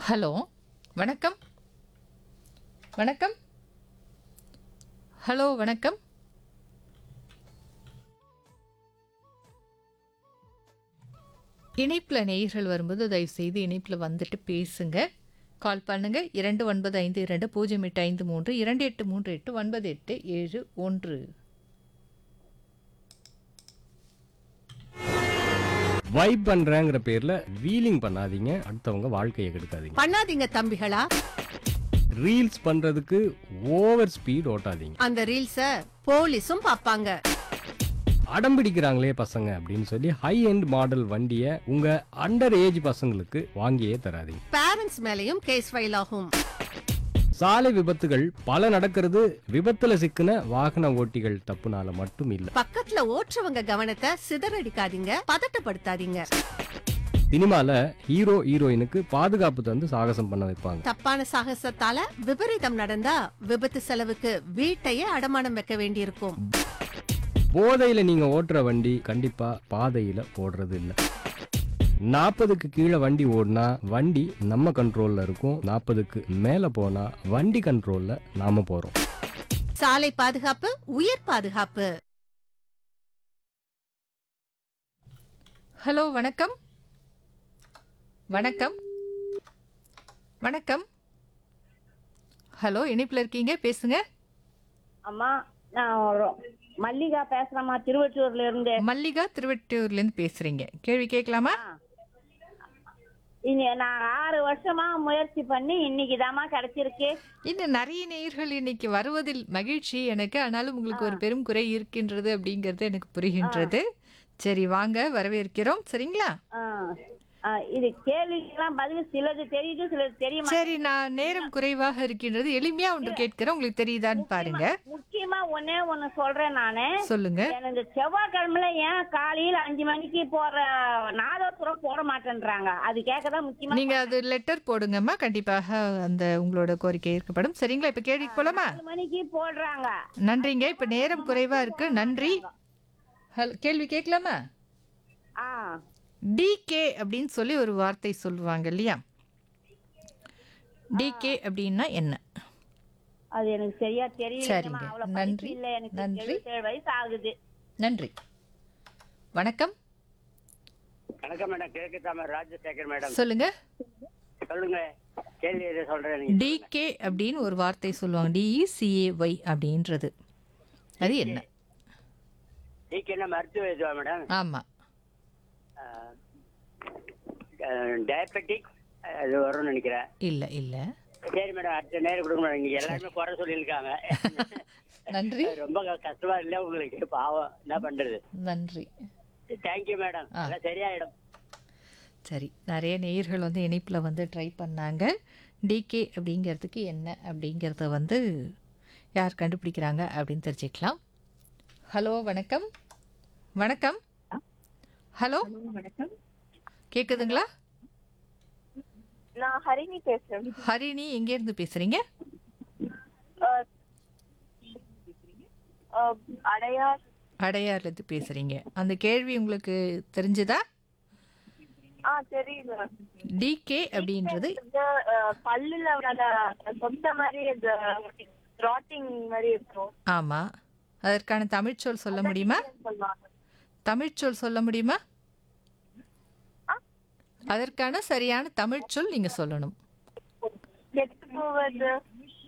Hello வணக்கம் வணக்கம் hello வணக்கம் இணைப்பில் நேயர்கள் வரும்போது தயவு செய்து இணைப்பில் வந்துட்டு பேசுங்க கால் பண்ணுங்க இரண்டு ஒன்பது ஐந்து இரண்டு பூஜ்ஜியம் எட்டு ஐந்து மூன்று இரண்டு எட்டு மூன்று எட்டு ஒன்பது எட்டு ஏழு ஒன்று வைப் பண்றேங்கிற பேர்ல வீலிங் பண்ணாதீங்க அடுத்தவங்க வாழ்க்கையை கெடுக்காதீங்க பண்ணாதீங்க தம்பிகளா ரீல்ஸ் பண்றதுக்கு ஓவர் ஸ்பீட் ஓட்டாதீங்க அந்த ரீல்ஸ போலீஸும் பாப்பாங்க அடம் பிடிக்கிறாங்களே பசங்க அப்படின்னு சொல்லி ஹை எண்ட் மாடல் வண்டியை உங்க அண்டர் ஏஜ் பசங்களுக்கு வாங்கியே தராதீங்க பேரண்ட்ஸ் மேலயும் கேஸ் ஃபைல் ஆகும் சாலை விபத்துகள் பல நடக்கிறது விபத்துல சிக்கின வாகன ஓட்டிகள் தப்புனால மட்டும் இல்ல பக்கத்துல ஓட்டுறவங்க கவனத்தை சிதறடிக்காதீங்க பதட்டப்படுத்தாதீங்க சினிமால ஹீரோ ஹீரோயினுக்கு பாதுகாப்பு தந்து சாகசம் பண்ண வைப்பாங்க தப்பான சாகசத்தால விபரீதம் நடந்தா விபத்து செலவுக்கு வீட்டையே அடமானம் வைக்க வேண்டியிருக்கும் போதையில நீங்க ஓட்டுற வண்டி கண்டிப்பா பாதையில ஓடுறது இல்ல நாற்பதுக்கு கீழே வண்டி ஓடினா வண்டி நம்ம கண்ட்ரோல்ல இருக்கும் நாற்பதுக்கு மேல போனா வண்டி கண்ட்ரோல்ல நாம போறோம் சாலை பாதுகாப்பு உயிர் பாதுகாப்பு ஹலோ வணக்கம் வணக்கம் வணக்கம் ஹலோ இணைப்பில் இருக்கீங்க பேசுங்க அம்மா நான் ஒரு மல்லிகா பேசுறேம்மா திருவற்றூர்ல இருந்து மல்லிகா திருவெட்டூர்லேருந்து பேசுகிறீங்க கேள்வி கேட்கலாமா இங்க நான் ஆறு வருஷமா முயற்சி பண்ணி இன்னைக்கு தாம்மா கிடைச்சிருக்கு இன்னும் நிறைய நேயர்கள் இன்னைக்கு வருவதில் மகிழ்ச்சி எனக்கு ஆனாலும் உங்களுக்கு ஒரு பெரும் குறை இருக்கின்றது அப்படிங்கிறது எனக்கு புரிகின்றது சரி வாங்க வரவேற்கிறோம் சரிங்களா ஆ. ஆ, இது கேள்விக்கெல்லாம் பதில் சிலது தெரியுது சிலது தெரியுமா சரி நான் நேரம் குறைவாக இருக்கின்றது எளிமையா ஒன்று கேட்கிறேன் உங்களுக்கு தெரியுதான்னு பாருங்க முக்கியமா ஒன்னே ஒண்ணு சொல்றேன் நானு சொல்லுங்க எனக்கு செவ்வாய்க்கிழமைல ஏன் காலையில அஞ்சு மணிக்கு போற நாதோத்திரம் போட மாட்டேன்றாங்க அது கேட்கதான் முக்கியமா நீங்க அது லெட்டர் போடுங்கம்மா கண்டிப்பாக அந்த உங்களோட கோரிக்கை ஏற்கப்படும் சரிங்களா இப்ப கேள்விக்கு போலாமா நாலு மணிக்கு போடுறாங்க நன்றிங்க இப்ப நேரம் குறைவா இருக்கு நன்றி ஹலோ கேள்வி கேட்கலாமா ஆ டிகே அப்படின்னு சொல்லி ஒரு வார்த்தை சொல்லுவாங்க இல்லையா டிகே அப்படின்னா என்ன அது எனக்கு சரியா தெரியல சரிங்க. நன்றி. இல்ல எனக்கு நன்றி. எழுபத்தேழு வயசு ஆகுது நன்றி வணக்கம் வணக்கம் மேடம் கிழக்கு தாமர் ராஜசேகர் மேடம் சொல்லுங்க சொல்லுங்க கேள்வி எதை சொல்றேன் நீங்க டிகே அப்படின்னு ஒரு வார்த்தை சொல்லுவாங்க டிஇசிஏஒய் அப்படின்றது அது என்ன நீக்கு என்ன மருத்துவ இதுவா மேடம் ஆமா டயபெட்டிக் அது வரும்னு நினைக்கிறேன் இல்ல இல்ல சரி மேடம் அடுத்த நேரம் கொடுங்க மேடம் நீங்க எல்லாருமே குறை சொல்லியிருக்காங்க நன்றி ரொம்ப க- கஷ்டமா இல்ல உங்களுக்கு பாவம் என்ன பண்றது நன்றி தேங்க்யூ மேடம் ஆ. எல்லாம் சரியாயிடும் சரி நிறைய நேயர்கள் வந்து இணைப்பில் வந்து ட்ரை பண்ணாங்க டிகே அப்படிங்கிறதுக்கு என்ன அப்படிங்கிறத வந்து யார் கண்டுபிடிக்கிறாங்க அப்படின்னு தெரிஞ்சுக்கலாம் ஹலோ வணக்கம் வணக்கம் ஹலோ வணக்கம் கேட்குதுங்களா நான் ஹரிணி பேசுறேன் ஹரிணி எங்கேருந்து பேசுகிறீங்க அஹ், அஹ், அடையார் அடையார்லேருந்து பேசுகிறீங்க அந்த கேள்வி உங்களுக்கு தெரிஞ்சுதா ஆ தெரியல டிகே அப்படின்றது இந்த அஹ், பல்லுல வர சொத்த மாதிரி இந்த ராட்டிங் மாதிரி இருக்கும் ஆமாம் அதற்கான தமிழ்ச்சொல் சொல்ல முடியுமா சொல்லுவாங்க தமிழ்ச்சொல் சொல்ல முடியுமா அதற்கான சரியான தமிழ்ச்சொல் நீங்க சொல்லணும் கெட்டு போவது